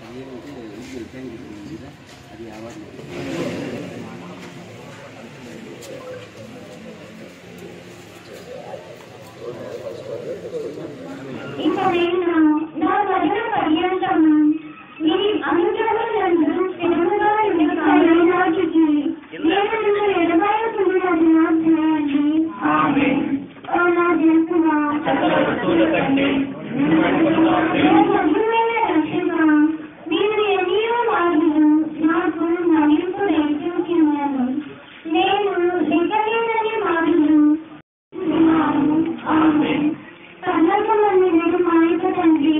ఇక నేను నా వదన పర్యంతము నీ అనుగ్రహములందు స్థిరముగా ఉండగలగాచుచి నేను నిన్ను ఎడబాయకున్నది నా చేయండి ఓ నా దేశమా నా సభ్యులైన రక్షక మీరు ఎన్నో మార్గులు నాకు మరింపు నేర్చుకున్నాను నేను లెక్కలేనని మార్గులు ఆమెన్ పరలోకమందు నీకు మా యొక్క తండ్రి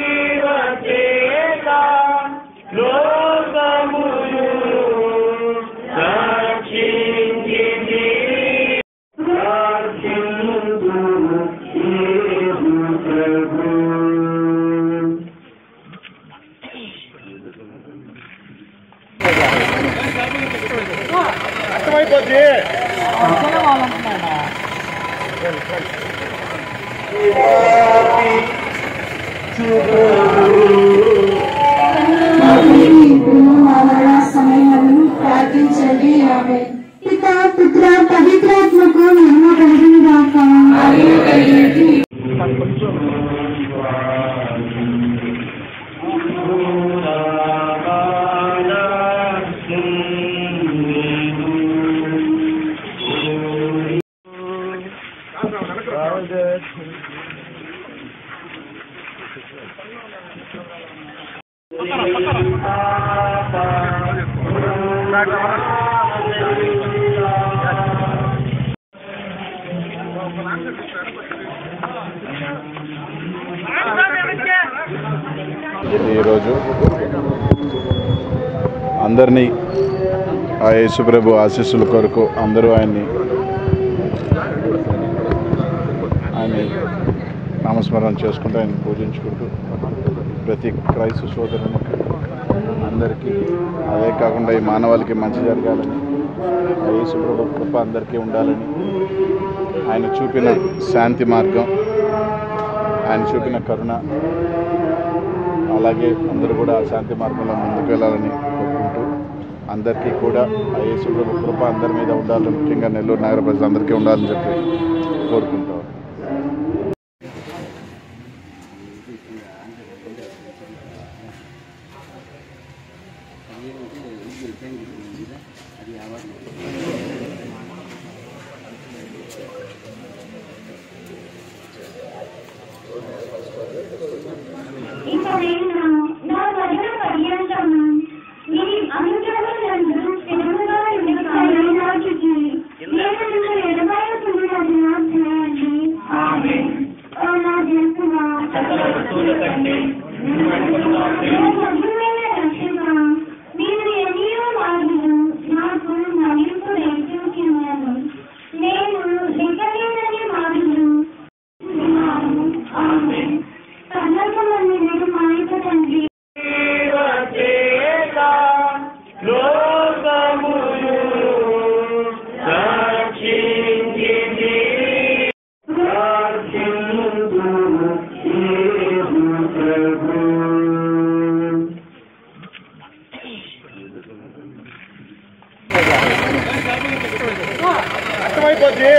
అర్థమైపోద్ది సమయాన్ని ప్రార్థించండి ఆమె పిత పుత్ర పవిత్రాత్మకు మహిమ కలిగిన గాక ఈరోజు అందరినీ ఆ యేసుప్రభు ఆశీస్సుల కొరకు అందరూ ఆయన్ని ఆయన నామస్మరణ చేసుకుంటూ ఆయన పూజించుకుంటూ ప్రతి క్రైస్తవ సోదరుని అందరికీ అదే కాకుండా ఈ మానవాళికి మంచి జరగాలని ఆ యేసుప్రభు కృప అందరికీ ఉండాలని ఆయన చూపిన శాంతి మార్గం ఆయన చూపిన కరుణ అలాగే అందరూ కూడా ఆ శాంతి మార్గంలో ముందుకు వెళ్ళాలని కోరుకుంటూ అందరికీ కూడా ఆ యేసుప్రభు కృప అందరి మీద ఉండాలని ముఖ్యంగా నెల్లూరు నగర ప్రజలందరికీ ఉండాలని చెప్పి కోరుకుంటాం ఇక నేను నా వదన పర్యంతము నీ అనుగ్రహములందు స్థిరముగా ఉండగలగాచుచి నేను నిన్ను ఎడబాయకున్నది నా చేయండి ఓ నా దేశమా నా సభ్యులైన రక్షక మీరు ఎన్నో మార్గులు నాకు మరింపు నేర్చుకున్నాను నేను లెక్కలేనని మార్గులు ఆమెన్ పరలోకమందు నీకు మా యొక్క తండ్రి అర్థమైపోద్ది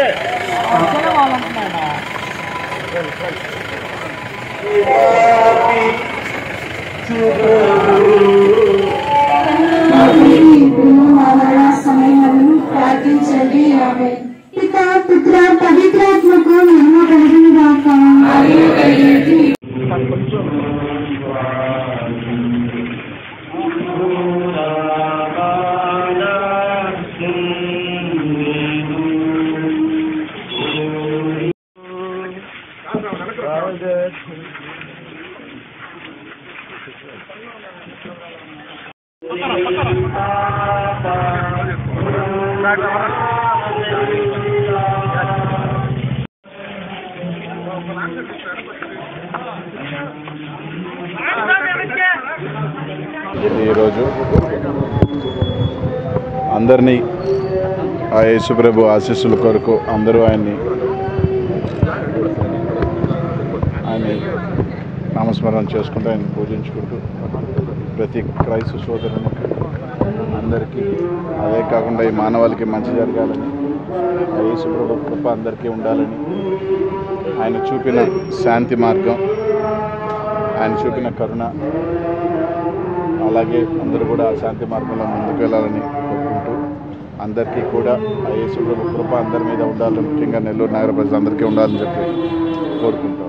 సమయాన్ని ప్రార్థించండి ఆమె పిత పుత్ర పవిత్రాత్మకు మహిమ కలిగిన గాక ఈరోజు అందరినీ ఆ యేసుప్రభు ఆశీస్సుల కొరకు అందరూ ఆయన్ని ఆయన నామస్మరణ చేసుకుంటూ ఆయన పూజించుకుంటూ ప్రతి క్రైస్తవ సోదరునికి అందరికీ అదే కాకుండా ఈ మానవాళికి మంచి జరగాలని ఆ యేసు ప్రభు కృప అందరికీ ఉండాలని ఆయన చూపిన శాంతి మార్గం ఆయన చూపిన కరుణ అలాగే అందరూ కూడా ఆ శాంతి మార్గంలో ముందుకు వెళ్ళాలని కోరుకుంటూ అందరికీ కూడా ఆ యేసు ప్రభు కృప అందరి మీద ఉండాలని ముఖ్యంగా నెల్లూరు నగర ప్రజలందరికీ ఉండాలని చెప్పి కోరుకుంటాం